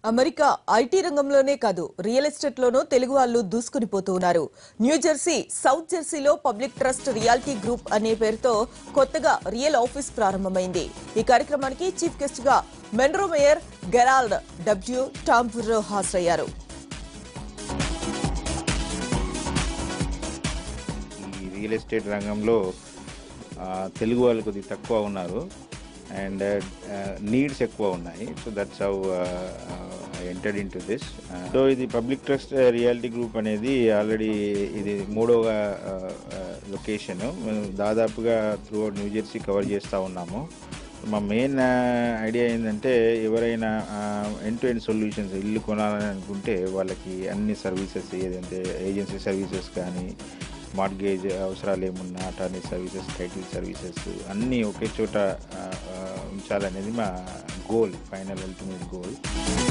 America IT రంగంలోనే కాదు real estate లోనూ తెలుగు వాళ్ళు దూసుకుని పోతూ ఉన్నారు న్యూ జెర్సీ సౌత్ జెర్సీలో పబ్లిక్ ట్రస్ట్ రియాలిటీ గ్రూప్ అనే పేరుతో కొత్తగా రియల్ ఆఫీస్ ప్రారంభమైంది ఈ కార్యక్రమానికి చీఫ్ గెస్ట్ గా Monroe mayor Gerald W Tamburro హాజరయ్యారు ఈ రియల్ ఎస్టేట్ రంగంలో ఆ, తెలుగు వాళ్ళు కొద్దిగా తక్కువ ఉన్నారు అండ్ నీడ్స్ ఎక్కువ ఉన్నాయి so that's how entered into this so ఇది పబ్లిక్ ట్రస్ట్ రియాలిటీ గ్రూప్ అనేది ఆల్రెడీ ఇది మూడవ లొకేషన్ దాదాపుగా throughout New Jersey cover చేస్తూ ఉన్నాము మా మెయిన్ ఐడియా ఏంటంటే ఎవరైనా ఎండ్ టు ఎండ్ సొల్యూషన్స్ ఇల్లు కొనాలని అనుకుంటే వాళ్ళకి అన్ని సర్వీసెస్ ఏదంటే ఏజెన్సీ సర్వీసెస్ కానీ మార్గేజ్ అవసరాలు ఏమున్నా అటార్నీ సర్వీసెస్ టైటిల్ సర్వీసెస్ అన్నీ ఒకే చోట ఆ, ఆ, ఉంచాలనేది మా గోల్ ఫైనల్ అల్టిమేట్ గోల్